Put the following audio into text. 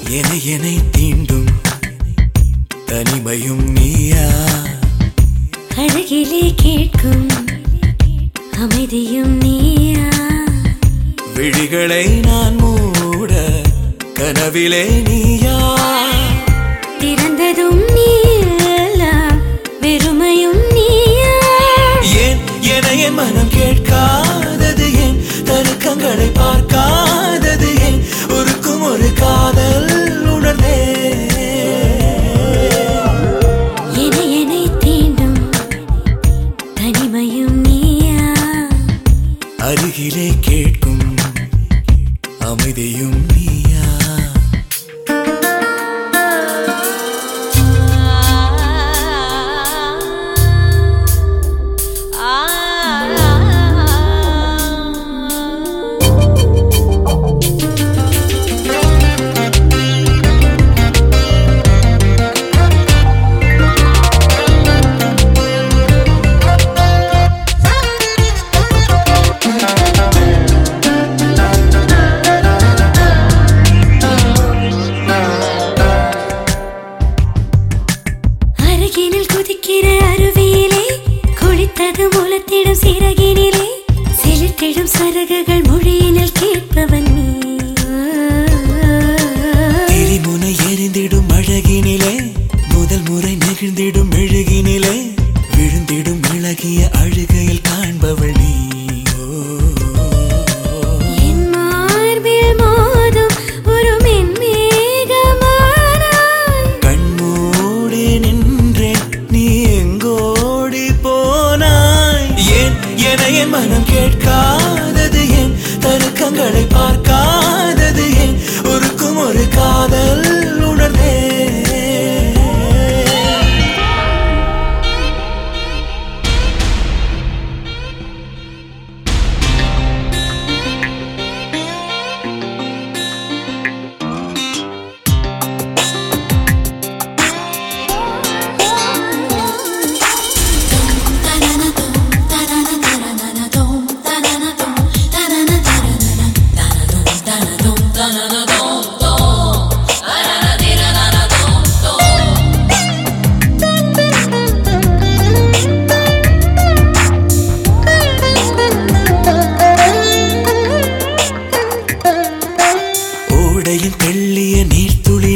என என்னை தீண்டும் தனிமையும் நீயா அழகிலே கேட்கும் அமைதியும் நீயா விழிகளை நான் மூட கனவிலே நீயா திறந்ததும் நீ எல்லாம் வெறுமையும் நீயா ஏன் என என் மனம் கேட்காதது ஏன் தருக்கங்களை பார்க்காதது ஏன் ஒருக்கும் ஒரு காதல் உணர்ந்தே என என்னை தீண்டும் தனிமையும் நீயா அருகிலே கேட்கும் அமைதியும் நீயா அருகினில் குதிக்கிற அருவியிலே குளித்தது முளத்திடும் சிறகினிலே செலுத்திடும் சரகுகள் மொழியினில் கேட்பவன் நீ திரிமுனை எரிந்திடும் அழகினிலே முதல் முறை நெகிழ்ந்திடும் மெழுகினிலே விழுந்திடும் இளகிய அழுகையில் காண்பவள் நீ ஓ, என் மார்பில் மோதும் ஒரு மென்மேகமானாய் கண்மூடி நின்றேன் நீ எங்கோடி போனாய் ஏன் என என் மனம் கேட்காதது ஏன் தருக்கங்களை பார்க்காதது ஏன் ஒருக்கும் ஒரு காதல் உணர்ந்தே ஓடையின் தெள்ளிய நீர்த்துளி